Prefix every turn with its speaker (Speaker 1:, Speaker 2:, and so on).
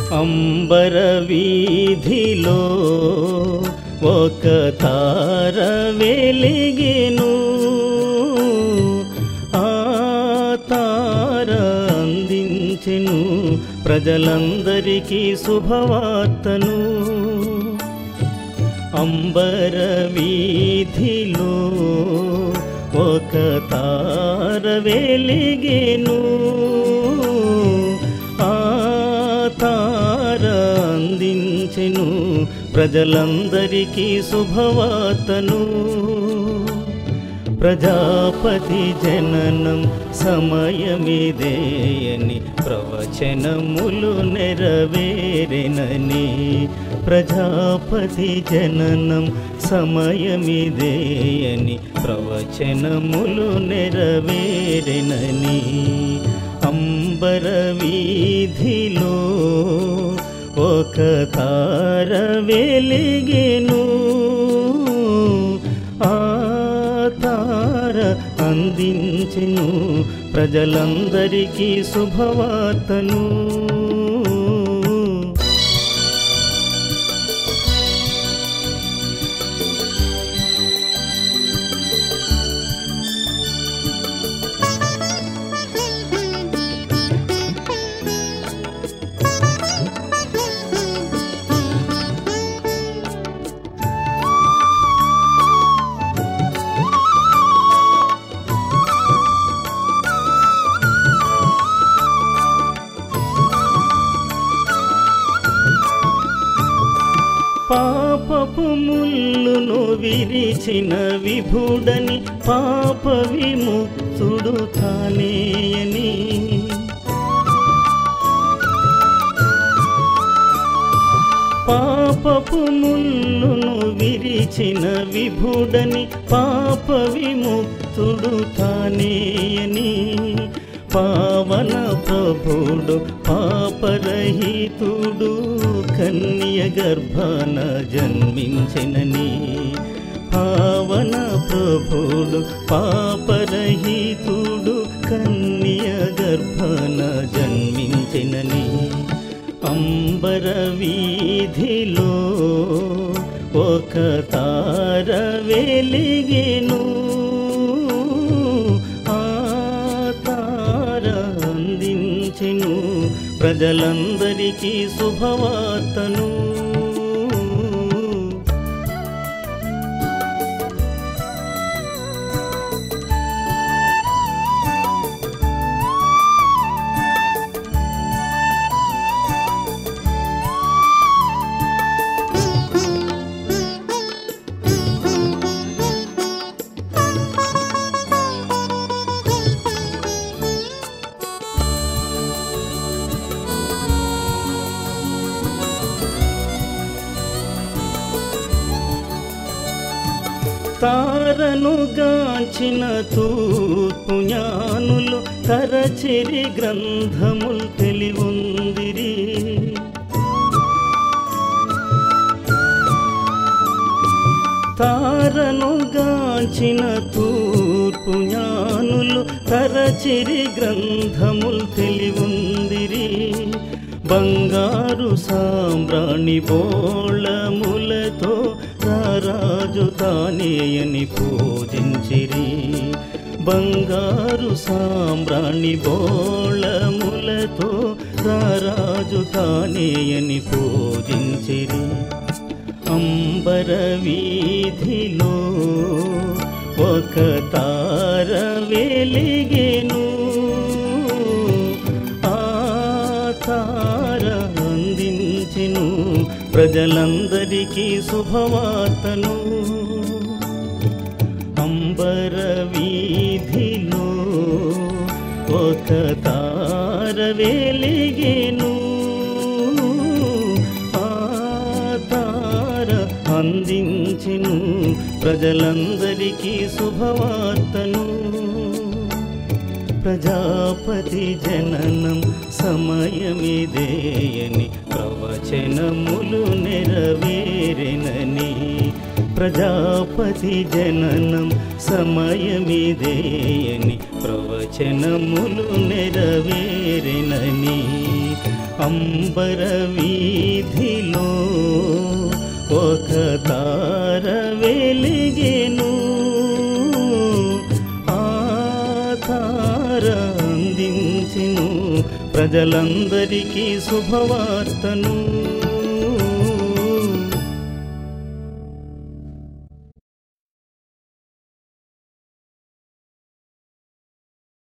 Speaker 1: అంబర వీధిలో ఒక తార వెలిగెను ఆ తార అందించెను ప్రజలందరికీ శుభవార్తను అంబర వీధిలో ఒక తార వెలిగెను ఆ తార అందించెను ప్రజలందరికీ శుభవార్తను ప్రజాపతి జననం సమయమిదేయని ప్రవచనములు నెరవేరెనని ప్రజాపతి జననం సమయమిదేయని ప్రవచనములు నెరవేరెనని అంబర వీధిలో ఒక తార వెలిగెను ఆ తార అందించెను ప్రజలందరికీ శుభవార్తను పాపపు ముల్లును విరిచిన విభుడని పాప విముక్తుడు తానేయని పాపపు ముల్లును విరిచిన విభుడని పాప విముక్తుడు తానేయని పావన ప్రభుడు పాపరహితుడు కన్య గర్భాన జన్మించినని పావన ప్రభుడు పాపరహితుడు కన్య గర్భాన జన్మించినని అంబర వీధిలో ఒక తార వెలిగెను ఆ తార అందించెను ప్రజలందరికీ శుభవార్తను తారను గాంచిన తూర్పు జ్ఞానులు తరచిరి గ్రంథములు తెలివుందిరి తారను గాంచిన తూర్పు జ్ఞానులు తరచిరి గ్రంథములు తెలివుందిరి బంగారు సాంబ్రాణి బోళములతో రారాజు తానేయని పూజించిరి బంగారు సాంబ్రాణి బోళములతో రారాజు తానేయని పూజించిరి అంబర వీధిలో ఒక తార వెలిగెను ఆ తార అందించెను ప్రజలందరికీ శుభవార్తను అంబర వీధిలో ఒక తార వెలిగెను ఆ తార అందించెను ప్రజలందరికీ శుభవార్తను ప్రజాపతి జననం సమయమిదేయని ప్రవచనములు నెరవేరెనని ప్రజాపతి జననం సమయమిదేయని ప్రవచనములు నెరవేరెనని అంబర వీధిలో ఒక తార వెలిగెను ఆ తార అందించెను ప్రజలందరికీ శుభవార్తను